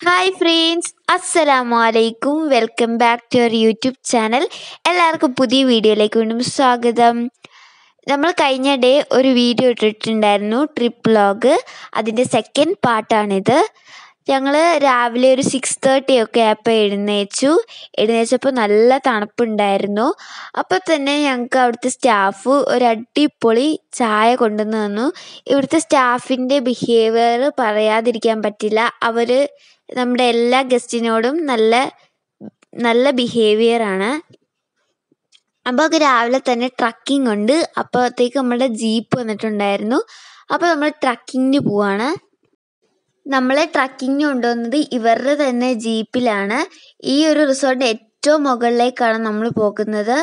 hi friends അസ്സലാമു അലൈക്കും welcome back to our YouTube channel എല്ലാവർക്കും പുതിയ വീഡിയോയിലേക്ക് വീണ്ടും സ്വാഗതം നമ്മൾ കഴിഞ്ഞ ഡേ ഒരു വീഡിയോ ഇട്ടിട്ടുണ്ടായിരുന്നു ട്രിപ്പ് വ്ലോഗ് അതിൻ്റെ സെക്കൻഡ് പാർട്ടാണിത് ഞങ്ങൾ രാവിലെ ഒരു സിക്സ് തേർട്ടി ഒക്കെ ആയപ്പോൾ എഴുന്നേച്ചു എഴുന്നേച്ചപ്പോൾ നല്ല തണുപ്പുണ്ടായിരുന്നു അപ്പോൾ തന്നെ ഞങ്ങൾക്ക് അവിടുത്തെ സ്റ്റാഫ് ഒരു അടിപൊളി ചായ കൊണ്ടുവന്ന് തന്നു ഇവിടുത്തെ സ്റ്റാഫിൻ്റെ ബിഹേവിയർ പറയാതിരിക്കാൻ പറ്റില്ല അവർ നമ്മുടെ എല്ലാ ഗസ്റ്റിനോടും നല്ല നല്ല ബിഹേവിയർ ആണ് അപ്പോൾ ഒക്കെ രാവിലെ തന്നെ ട്രക്കിംഗ് ഉണ്ട് അപ്പോഴത്തേക്ക് നമ്മുടെ ജീപ്പ് വന്നിട്ടുണ്ടായിരുന്നു അപ്പോൾ നമ്മൾ ട്രക്കിങ്ങിന് പോവാണ് നമ്മളെ ട്രക്കിങ്ങിന് കൊണ്ടുവന്നത് ഇവരുടെ തന്നെ ജീപ്പിലാണ് ഈ ഒരു റിസോർട്ടിൻ്റെ ഏറ്റവും മുകളിലേക്കാണ് നമ്മൾ പോകുന്നത്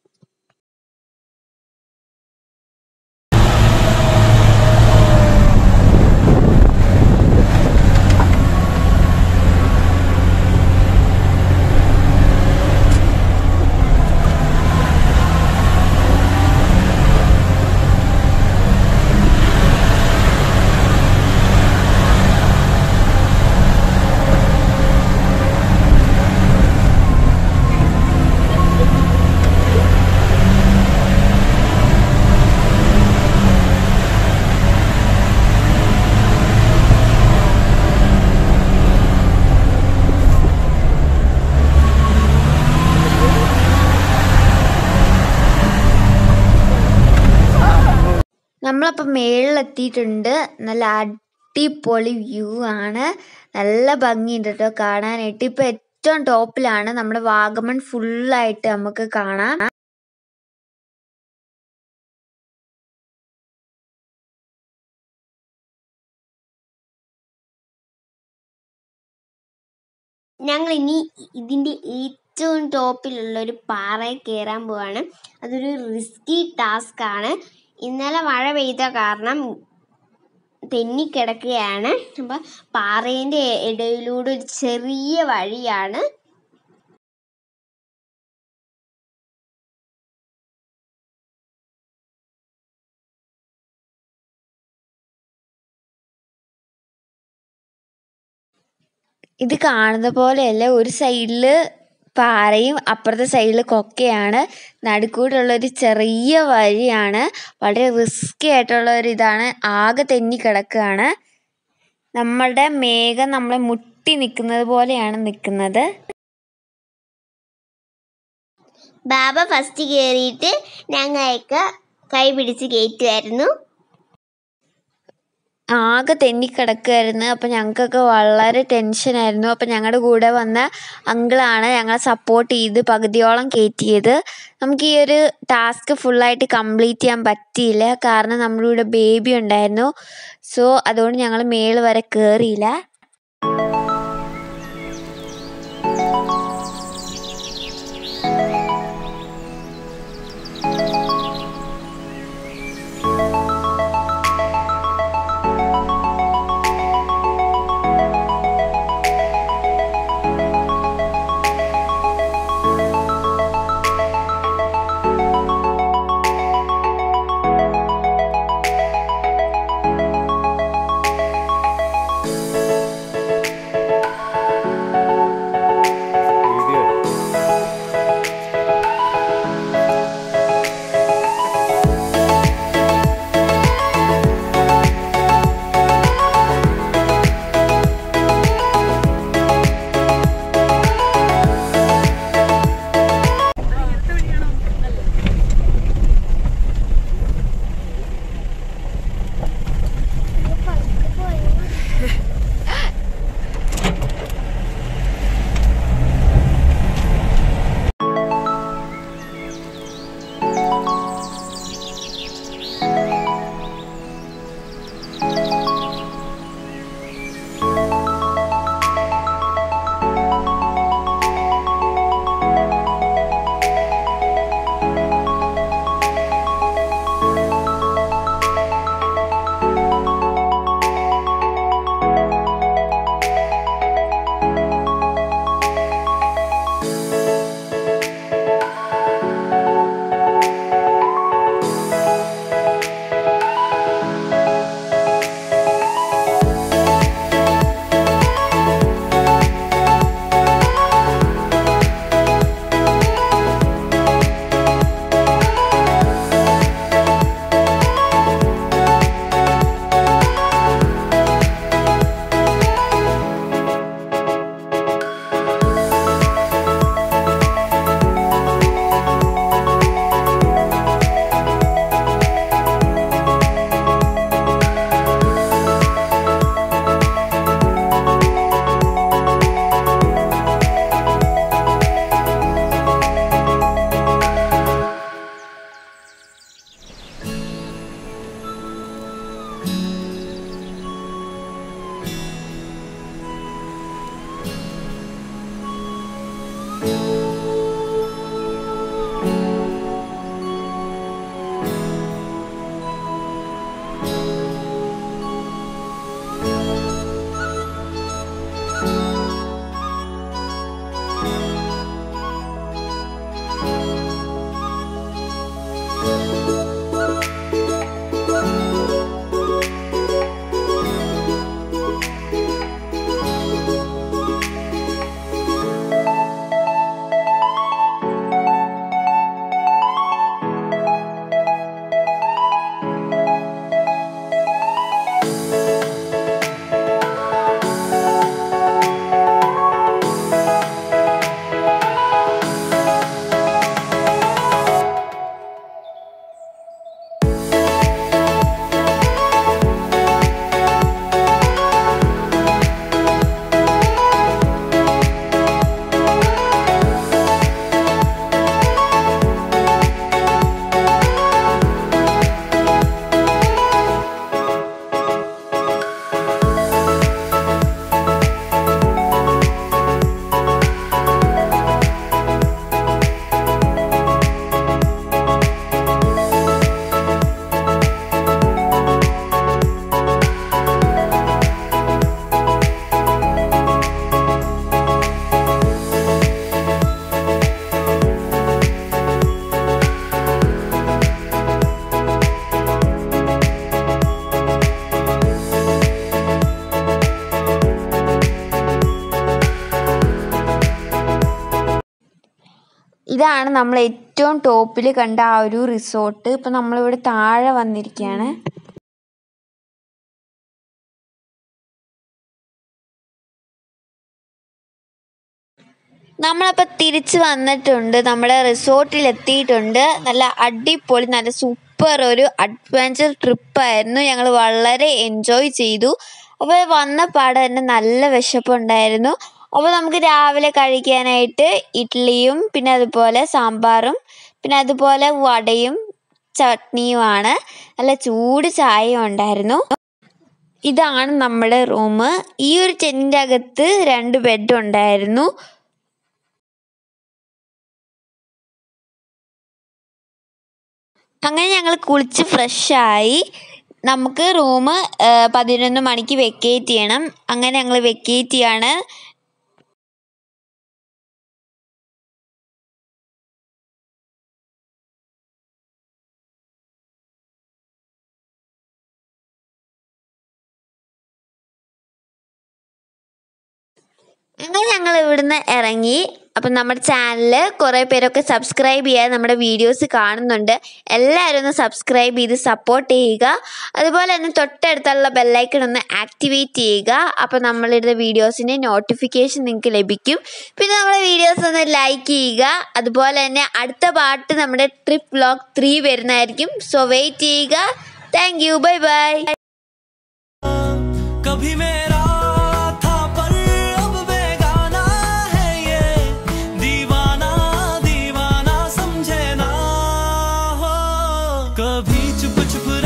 നമ്മളപ്പോൾ മേളിലെത്തിയിട്ടുണ്ട് നല്ല അടിപൊളി വ്യൂ ആണ് നല്ല ഭംഗിയുണ്ട് കേട്ടോ കാണാനായിട്ട് ഇപ്പോൾ ഏറ്റവും ടോപ്പിലാണ് നമ്മുടെ വാഗമൺ ഫുള്ളായിട്ട് നമുക്ക് കാണാം ഞങ്ങൾ ഇനി ഇതിൻ്റെ ഏറ്റവും ടോപ്പിലുള്ള ഒരു പാറയിൽ കയറാൻ പോവാണ് അതൊരു റിസ്കി ടാസ്ക് ആണ് ഇന്നലെ മഴ പെയ്ത കാരണം തെന്നിക്കിടക്കുകയാണ് അപ്പം പാറേൻ്റെ ഇടയിലൂടെ ഒരു ചെറിയ വഴിയാണ് ഇത് കാണുന്ന പോലെയല്ല ഒരു സൈഡിൽ പാറയും അപ്പുറത്തെ സൈഡിൽ കൊക്കയാണ് നടുക്കൂടുള്ള ഒരു ചെറിയ വഴിയാണ് വളരെ റിസ്കി ആയിട്ടുള്ള ഒരു ഇതാണ് ആകെ തെന്നി കിടക്കുകയാണ് നമ്മളുടെ മേഘം നമ്മളെ മുട്ടി നിൽക്കുന്നത് പോലെയാണ് നിൽക്കുന്നത് ബാബ ഫസ്റ്റ് കയറിയിട്ട് ഞങ്ങൾക്ക് കൈ പിടിച്ച് കയറ്റുമായിരുന്നു ആകെ തെന്നിക്കിടക്കുമായിരുന്നു അപ്പം ഞങ്ങൾക്കൊക്കെ വളരെ ടെൻഷനായിരുന്നു അപ്പം ഞങ്ങളുടെ കൂടെ വന്ന അങ്കിളാണ് ഞങ്ങളെ സപ്പോർട്ട് ചെയ്ത് പകുതിയോളം കയറ്റിയത് നമുക്ക് ഈ ഒരു ടാസ്ക് ഫുള്ളായിട്ട് കംപ്ലീറ്റ് ചെയ്യാൻ പറ്റിയില്ല കാരണം നമ്മുടെ കൂടെ ബേബി ഉണ്ടായിരുന്നു സോ അതുകൊണ്ട് ഞങ്ങൾ മേള് വരെ കയറിയില്ല ഇതാണ് നമ്മൾ ഏറ്റവും ടോപ്പിൽ കണ്ട ആ ഒരു റിസോർട്ട് ഇപ്പം നമ്മളിവിടെ താഴെ വന്നിരിക്കുകയാണ് നമ്മളപ്പോൾ തിരിച്ച് വന്നിട്ടുണ്ട് നമ്മുടെ റിസോർട്ടിൽ എത്തിയിട്ടുണ്ട് നല്ല അടിപൊളി നല്ല സൂപ്പർ ഒരു അഡ്വഞ്ചർ ട്രിപ്പായിരുന്നു ഞങ്ങൾ വളരെ എൻജോയ് ചെയ്തു അപ്പോൾ വന്ന പാടെ തന്നെ നല്ല വിശപ്പുണ്ടായിരുന്നു അപ്പോൾ നമുക്ക് രാവിലെ കഴിക്കാനായിട്ട് ഇഡ്ഡലിയും പിന്നെ അതുപോലെ സാമ്പാറും പിന്നെ അതുപോലെ വടയും ചട്നിയുമാണ് നല്ല ചൂട് ചായയും ഉണ്ടായിരുന്നു ഇതാണ് നമ്മുടെ റൂം ഈ ഒരു ടെൻറ്റിൻ്റെ അകത്ത് രണ്ട് ബെഡ് ഉണ്ടായിരുന്നു അങ്ങനെ ഞങ്ങൾ കുളിച്ച് ഫ്രഷായി നമുക്ക് റൂം പതിനൊന്ന് മണിക്ക് വെക്കേറ്റ് ചെയ്യണം അങ്ങനെ ഞങ്ങൾ വെക്കേറ്റ് ചെയ്യാണ് അങ്ങനെ ഞങ്ങൾ ഇവിടുന്ന് ഇറങ്ങി അപ്പം നമ്മുടെ ചാനൽ കുറേ പേരൊക്കെ സബ്സ്ക്രൈബ് ചെയ്യാൻ നമ്മുടെ വീഡിയോസ് കാണുന്നുണ്ട് എല്ലാവരും ഒന്ന് സബ്സ്ക്രൈബ് ചെയ്ത് സപ്പോർട്ട് ചെയ്യുക അതുപോലെ തന്നെ തൊട്ടടുത്തുള്ള ബെല്ലൈക്കൺ ഒന്ന് ആക്ടിവേറ്റ് ചെയ്യുക അപ്പോൾ നമ്മളിടുന്ന വീഡിയോസിൻ്റെ നോട്ടിഫിക്കേഷൻ നിങ്ങൾക്ക് ലഭിക്കും പിന്നെ നമ്മുടെ വീഡിയോസ് ഒന്ന് ലൈക്ക് ചെയ്യുക അതുപോലെ തന്നെ അടുത്ത പാട്ട് നമ്മുടെ ട്രിപ്പ് വ്ലോഗ് ത്രീ വരുന്നതായിരിക്കും സോ വെയിറ്റ് ചെയ്യുക താങ്ക് യു ബൈ ബൈ कभी मेरा था पर अब बेगाना है ये दीवाना दीवाना समझे ना हो कभी चुप चुप